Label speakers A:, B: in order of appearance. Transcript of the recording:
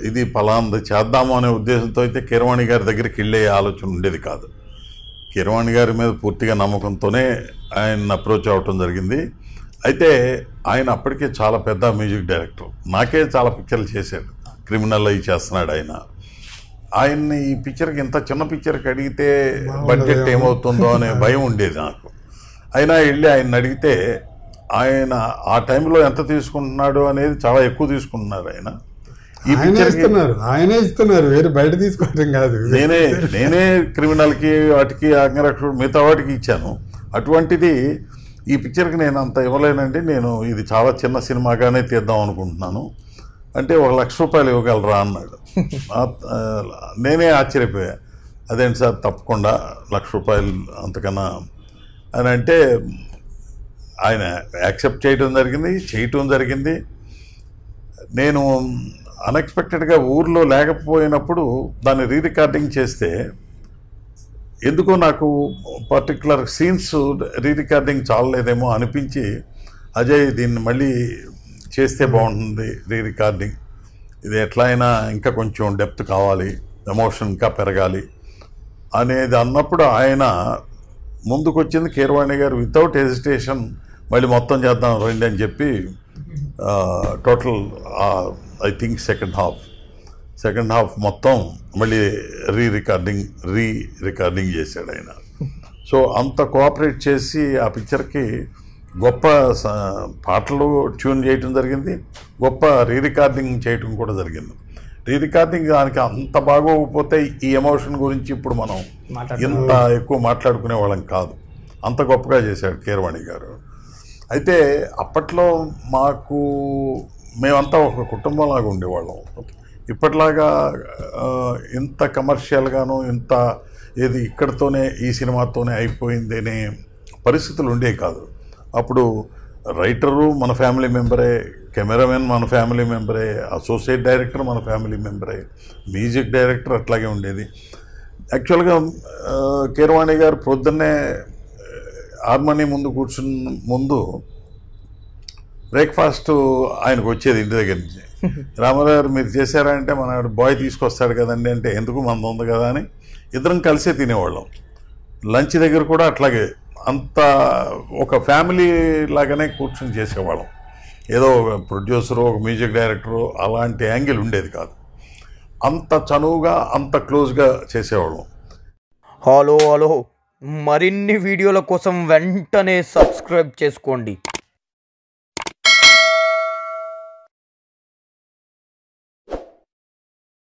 A: ఇది ఫలాంది చేద్దాము అనే ఉద్దేశంతో అయితే కీరవాణి గారి దగ్గరికి వెళ్ళే ఆలోచన ఉండేది కాదు కీరవాణి గారి మీద పూర్తిగా నమ్మకంతోనే ఆయన అప్రోచ్ అవ్వటం జరిగింది అయితే ఆయన అప్పటికే చాలా పెద్ద మ్యూజిక్ డైరెక్టర్ నాకే చాలా పిక్చర్లు చేశాడు క్రిమినల్ అవి చేస్తున్నాడు ఆయన ఆయన్ని ఈ పిక్చర్కి ఇంత చిన్న పిక్చర్కి అడిగితే బడ్జెట్ ఏమవుతుందో అనే భయం ఉండేది నాకు అయినా వెళ్ళి ఆయన అడిగితే ఆయన ఆ టైంలో ఎంత తీసుకుంటున్నాడు అనేది చాలా ఎక్కువ తీసుకుంటున్నారు ఆయన ఈ
B: ఆయనే
A: పిక్చర్కి
B: ఇస్తున్నారు ఆయనే ఇస్తున్నారు వేరే బయట తీసుకోవడం కాదు
A: నేనే నేనే క్రిమినల్కి వాటికి అంగరక్షకుడు మిగతా వాటికి ఇచ్చాను అటువంటిది ఈ పిక్చర్కి నేను అంత ఇవ్వలేనండి నేను ఇది చాలా చిన్న సినిమాగానే తీద్దాం అనుకుంటున్నాను అంటే ఒక లక్ష రూపాయలు ఇవ్వగలరా అన్నాడు ఆ- ఆ, నేనే ఆశ్చర్యపోయా అదేంటి సార్ తప్పకుండా లక్ష రూపాయలు అంతకన్నా అని అంటే ఆయన యాక్సెప్ట్ చేయడం జరిగింది చేయటం జరిగింది నేను అన్ఎక్స్పెక్టెడ్గా ఊర్లో లేకపోయినప్పుడు దాన్ని రీ రికార్డింగ్ చేస్తే ఎందుకో నాకు పర్టికులర్ సీన్స్ రీ రికార్డింగ్ చాలలేదేమో అనిపించి అజయ్ దీన్ని మళ్ళీ చేస్తే బాగుంటుంది రీ రికార్డింగ్ ఇది ఎట్లా అయినా ఇంకా కొంచెం డెప్త్ కావాలి ఎమోషన్ ఇంకా పెరగాలి అనేది అన్నప్పుడు ఆయన ముందుకొచ్చింది కీరవాణి గారు వితౌట్ హెజిటేషన్ మళ్ళీ మొత్తం చేద్దాం రండి అని చెప్పి total I think second half second half మొత్తం మళ్ళీ రీ రికార్డింగ్ రీ రికార్డింగ్ చేశాడు ఆయన సో అంత కోఆపరేట్ చేసి ఆ పిక్చర్కి గొప్ప స- పాటలు ట్యూన్ చేయటం జరిగింది గొప్ప రీ రికార్డింగ్ చేయటం కూడా జరిగింది రీ రికార్డింగ్ దానికి అంత బాగోకపోతే ఈ ఎమోషన్ గురించి ఇప్పుడు మనం
C: మాట్లాడుతున్నాం.
A: ఇంత ఎక్కువ మాట్లాడుకునే వాళ్ళం కాదు అంత గొప్పగా చేశాడు కీరవాణి గారు అయితే అప్పట్లో మాకు మేమంతా ఒక కుటుంబంలాగా ఉండేవాళ్ళం ఇప్పట్లాగా ఆ, ఇంత కమర్షియల్గాను ఇంత ఏది ఇక్కడితోనే ఈ సినిమాతోనే అయిపోయింది అనే పరిస్థితులు ఉండేవి కాదు అప్పుడు రైటరు మన ఫ్యామిలీ మెంబరే కెమెరామెన్ మన ఫ్యామిలీ మెంబరే అసోసియేట్ డైరెక్టర్ మన ఫ్యామిలీ మెంబరే మ్యూజిక్ డైరెక్టర్ అట్లాగే ఉండేది యాక్చువల్గా ఆ, కీరవాణి గారు పొద్దున్నే హార్మోనీ ముందు కూర్చున్న ముందు బ్రేక్ఫాస్ట్ ఆయనకు వచ్చేది ఇంటి దగ్గర నుంచి రామారావు గారు మీరు చేశారా అంటే మన బాయ్ తీసుకొస్తాడు కదండి అంటే ఎందుకు మన ఉంది కదా అని ఇద్దరం కలిసే తినేవాళ్ళం లంచ్ దగ్గర కూడా అట్లాగే అంత ఒక ఫ్యామిలీ లాగానే కూర్చొని చేసేవాళ్ళం ఏదో ఒక ప్రొడ్యూసరు ఒక మ్యూజిక్ డైరెక్టరు అలాంటి యాంగిల్ ఉండేది కాదు అంత చనువుగా అంత క్లోజ్గా చేసేవాళ్ళం
D: హలో హలో మరిన్ని వీడియోల కోసం వెంటనే సబ్స్క్రైబ్ చేసుకోండి